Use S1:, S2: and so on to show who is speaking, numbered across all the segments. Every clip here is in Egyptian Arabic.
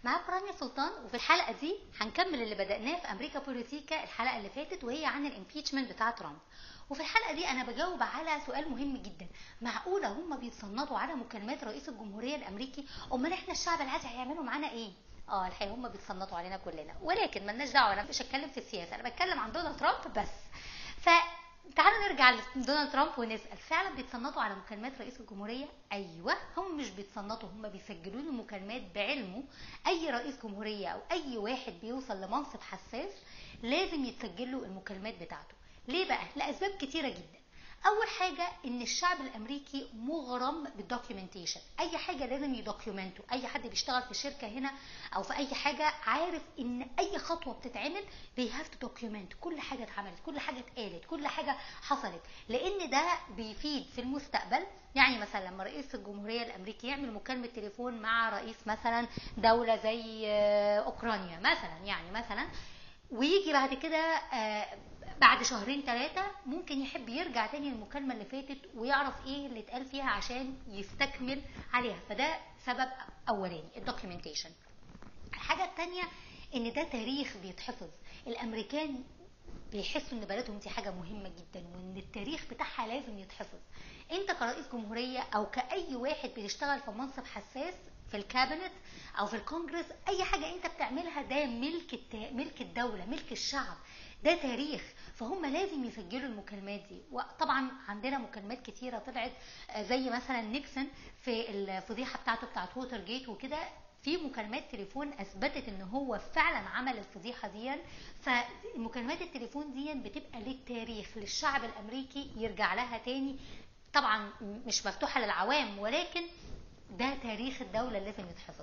S1: معاكم رانيا سلطان وفي الحلقه دي هنكمل اللي بدأناه في امريكا بوليتيكا الحلقه اللي فاتت وهي عن الامبيتشمنت بتاع ترامب وفي الحلقه دي انا بجاوب على سؤال مهم جدا معقوله هم بيتصنطوا على مكالمات رئيس الجمهوريه الامريكي امال احنا الشعب العادي هيعملوا معانا ايه اه الحقيقه هم بيتصنطوا علينا كلنا ولكن ملناش دعوه انا مش هتكلم في السياسه انا بتكلم عن دونالد ترامب بس ف تعالوا نرجع لدونالد ترامب ونسال فعلا بيتصنطوا على مكالمات رئيس الجمهوريه ايوه هم مش بيتصنطوا هم بيسجلوا له مكالمات بعلمه اي رئيس جمهوريه او اي واحد بيوصل لمنصب حساس لازم يتسجل له المكالمات بتاعته ليه بقى لاسباب كتيره جدا اول حاجه ان الشعب الامريكي مغرم بالدوكيومنتيشن اي حاجه لازم يدوكيومنتوا اي حد بيشتغل في شركه هنا او في اي حاجه عارف ان اي خطوه بتتعمل they have to document كل حاجه اتعملت كل حاجه اتقالت كل حاجه حصلت لان ده بيفيد في المستقبل يعني مثلا لما رئيس الجمهوريه الامريكي يعمل مكالمه تليفون مع رئيس مثلا دوله زي اوكرانيا مثلا يعني مثلا ويجي بعد كده آه بعد شهرين ثلاثة ممكن يحب يرجع تاني للمكالمة اللي فاتت ويعرف ايه اللي اتقال فيها عشان يستكمل عليها فده سبب اولاني الدوكيومنتيشن الحاجة التانية ان ده تاريخ بيتحفظ الامريكان بيحسوا ان بلدهم دي حاجة مهمة جدا وان التاريخ بتاعها لازم يتحفظ انت كرئيس جمهورية او كأي واحد بيشتغل في منصب حساس في الكابينت او في الكونجرس اي حاجة انت بتعملها ده ملك الت... ملك الدولة ملك الشعب ده تاريخ فهم لازم يسجلوا المكالمات دي وطبعا عندنا مكالمات كتيرة طلعت زي مثلا نيكسون في الفضيحة بتاعته بتاعت ووتر جيت وكده في مكالمات تليفون اثبتت ان هو فعلا عمل الفضيحه دي فمكالمات التليفون دي بتبقى للتاريخ للشعب الامريكي يرجع لها تاني طبعا مش مفتوحه للعوام ولكن ده تاريخ الدوله لازم يتحفظ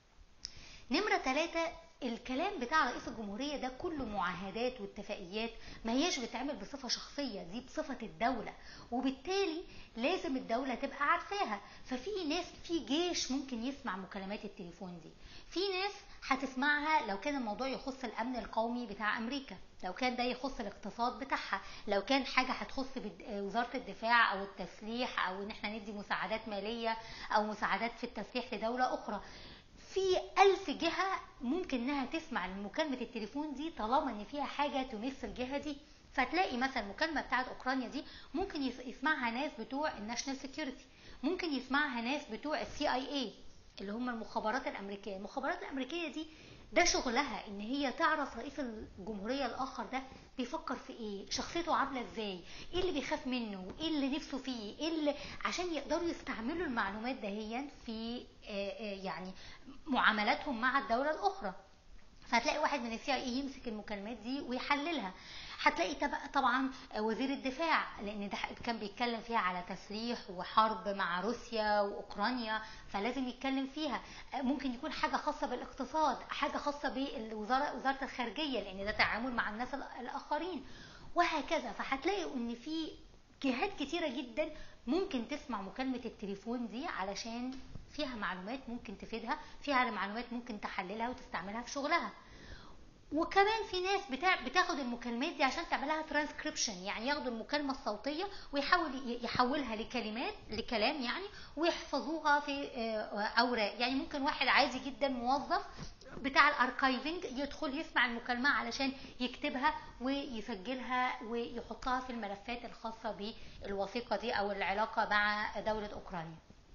S1: نمرة ثلاثة الكلام بتاع رئيس الجمهورية ده كله معاهدات واتفاقيات ما هياش بتعمل بصفة شخصية دي بصفة الدولة وبالتالي لازم الدولة تبقى عارفاها ففي ناس في جيش ممكن يسمع مكالمات التليفون دي في ناس هتسمعها لو كان الموضوع يخص الامن القومي بتاع امريكا لو كان ده يخص الاقتصاد بتاعها لو كان حاجه هتخص وزاره الدفاع او التسليح او ان احنا ندي مساعدات ماليه او مساعدات في التسليح لدوله اخرى في ألف جهة ممكن إنها تسمع مكالمة التليفون دي طالما إن فيها حاجة تمس الجهة دي فتلاقي مثلا المكالمة بتاعت أوكرانيا دي ممكن يسمعها ناس بتوع الناشونال سيكيورتي ممكن يسمعها ناس بتوع السي اي اي اللي هم المخابرات الأمريكية المخابرات الأمريكية دي ده شغلها ان هي تعرف رئيس الجمهوريه الاخر ده بيفكر في ايه شخصيته عامله ازاي ايه اللي بيخاف منه ايه اللي نفسه فيه ايه اللي عشان يقدروا يستعملوا المعلومات دهيا في يعني معاملاتهم مع الدوله الاخرى فهتلاقي واحد من السي اي يمسك المكالمات دي ويحللها هتلاقي طبعا وزير الدفاع لان ده كان بيتكلم فيها على تسليح وحرب مع روسيا واوكرانيا فلازم يتكلم فيها ممكن يكون حاجه خاصه بالاقتصاد حاجه خاصه بالوزاره وزاره الخارجيه لان ده تعامل مع الناس الاخرين وهكذا فهتلاقي ان في جهات كتيره جدا ممكن تسمع مكالمه التليفون دي علشان فيها معلومات ممكن تفيدها فيها معلومات ممكن تحللها وتستعملها في شغلها وكمان في ناس بتاع بتاخد المكالمات دي عشان تعملها ترانسكريبشن يعني ياخدوا المكالمه الصوتيه ويحاول يحولها لكلمات لكلام يعني ويحفظوها في اوراق يعني ممكن واحد عادي جدا موظف بتاع الاركايفنج يدخل يسمع المكالمه علشان يكتبها ويسجلها ويحطها في الملفات الخاصه بالوثيقه دي او العلاقه مع دوله اوكرانيا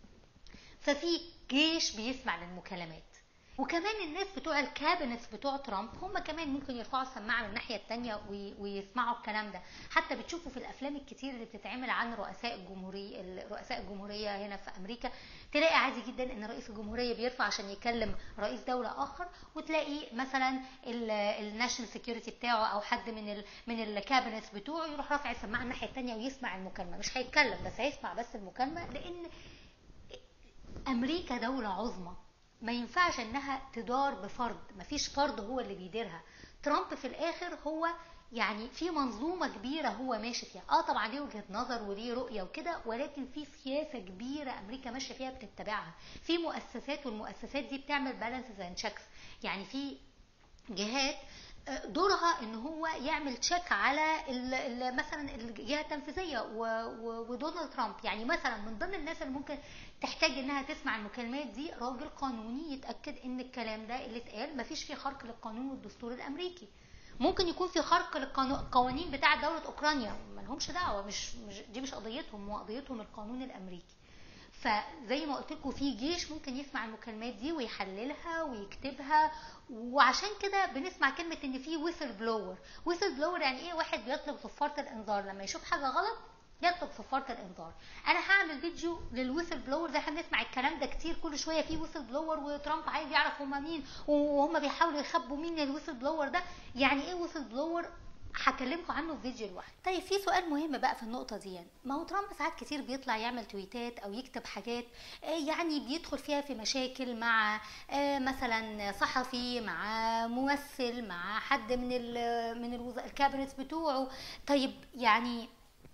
S1: ففي جيش بيسمع للمكالمات وكمان الناس بتوع الكابينتس بتوع ترامب هم كمان ممكن يرفعوا السماعه من الناحيه الثانيه ويسمعوا الكلام ده حتى بتشوفوا في الافلام الكتير اللي بتتعمل عن رؤساء الجمهوريه رؤساء الجمهوريه هنا في امريكا تلاقي عادي جدا ان رئيس الجمهوريه بيرفع عشان يكلم رئيس دوله اخر وتلاقي مثلا الناشونال سيكيورتي بتاعه او حد من ال من الكابينتس بتوعه يروح رافع السماعه الناحيه الثانيه ويسمع المكالمه مش هيتكلم بس هيسمع بس المكالمه لان امريكا دوله عظمى ما ينفعش انها تدار بفرد مفيش فرد هو اللي بيديرها ترامب في الاخر هو يعني في منظومة كبيرة هو ماشي فيها اه طبعا ليه وجهة نظر وليه رؤية وكده ولكن في سياسة كبيرة امريكا ماشية فيها بتتبعها في مؤسسات والمؤسسات دي بتعمل بالانسز اند تشيكس يعني في جهات آه، دورها ان هو يعمل تشيك على ال- ال- مثلا الجهه التنفيذيه و- و- ودونالد ترامب يعني مثلا من ضمن الناس اللي ممكن تحتاج انها تسمع المكالمات دي راجل قانوني يتاكد ان الكلام ده اللي اتقال مفيش فيه خرق للقانون والدستور الامريكي ممكن يكون في خرق للقوانين بتاعه دوله اوكرانيا ما لهمش دعوه مش, مش دي مش قضيتهم هو قضيتهم القانون الامريكي فزي ما قلت لكم في جيش ممكن يسمع المكالمات دي ويحللها ويكتبها وعشان كده بنسمع كلمه ان في ويسل بلور ويسل بلور يعني ايه واحد بيطلق صفاره الانذار لما يشوف حاجه غلط يطلق صفاره الانذار انا هعمل فيديو للويسل بلور ده هنسمع الكلام ده كتير كل شويه في ويسل بلور وترامب عايز يعرف هما مين وهم بيحاولوا يخبوا مين الويسل بلور ده يعني ايه ويسل بلور هكلمكم عنه في فيديو لوحده طيب في سؤال مهم بقى في النقطه دي يعني. ما هو ترامب ساعات كتير بيطلع يعمل تويتات او يكتب حاجات آه، يعني بيدخل فيها في مشاكل مع آه، مثلا صحفي مع ممثل مع حد من ال من الوز- الكابينت بتوعه طيب يعني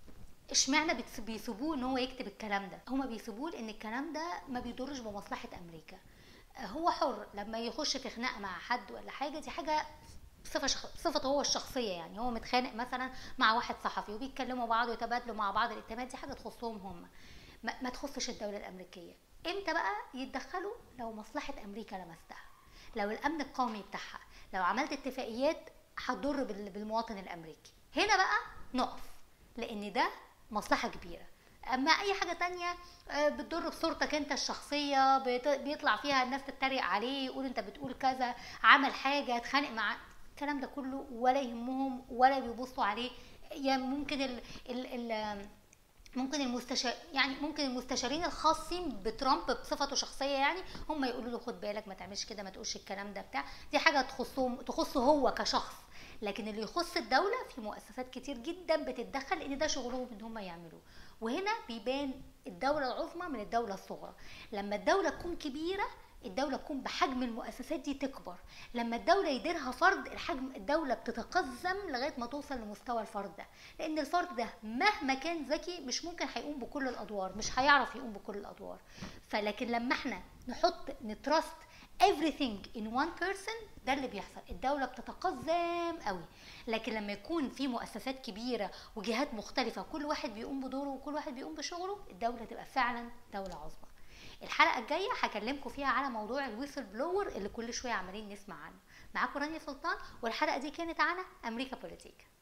S1: اشمعنى بتس- بيسيبوه ان هو يكتب الكلام ده هما بيسيبوه لان الكلام ده ما بيضرش بمصلحه امريكا آه، هو حر لما يخش في خناقه مع حد ولا حاجه دي حاجه صفه شخ... صفته هو الشخصيه يعني هو متخانق مثلا مع واحد صحفي وبيتكلموا بعض ويتبادلوا مع بعض الاتهامات دي حاجه تخصهم هم ما, ما تخصش الدوله الامريكيه امتى بقى يتدخلوا لو مصلحه امريكا لمستها لو الامن القومي بتاعها لو عملت اتفاقيات هتضر بال- بالمواطن الامريكي هنا بقى نقف لان ده مصلحه كبيره اما اي حاجه تانية آه، بتضر بصورتك انت الشخصيه بت- بيطلع فيها الناس تتريق عليه يقول انت بتقول كذا عمل حاجه اتخانق مع الكلام ده كله ولا يهمهم ولا بيبصوا عليه يعني ممكن ال ال ال ممكن المستشار يعني ممكن المستشارين الخاصين بترامب بصفته شخصيه يعني هم يقولوا له خد بالك ما تعملش كده ما تقولش الكلام ده بتاع دي حاجه تخصهم تخصه هو كشخص لكن اللي يخص الدوله في مؤسسات كتير جدا بتتدخل لان ده شغلهم ان هم يعملوه وهنا بيبان الدوله العظمى من الدوله الصغرى لما الدوله تكون كبيره الدولة تكون بحجم المؤسسات دي تكبر لما الدولة يديرها فرد الحجم الدولة بتتقزم لغاية ما توصل لمستوى الفرد ده لأن الفرد ده مهما كان ذكي مش ممكن هيقوم بكل الأدوار مش هيعرف يقوم بكل الأدوار فلكن لما احنا نحط نترست everything in one person ده اللي بيحصل الدولة بتتقزم قوي لكن لما يكون في مؤسسات كبيرة وجهات مختلفة وكل واحد بيقوم بدوره وكل واحد بيقوم بشغله الدولة تبقى فعلا دولة عظمى الحلقه الجايه هكلمكم فيها على موضوع الويسل بلور اللي كل شويه عمالين نسمع عنه معاكم رانيا سلطان والحلقه دي كانت على امريكا بوليتيك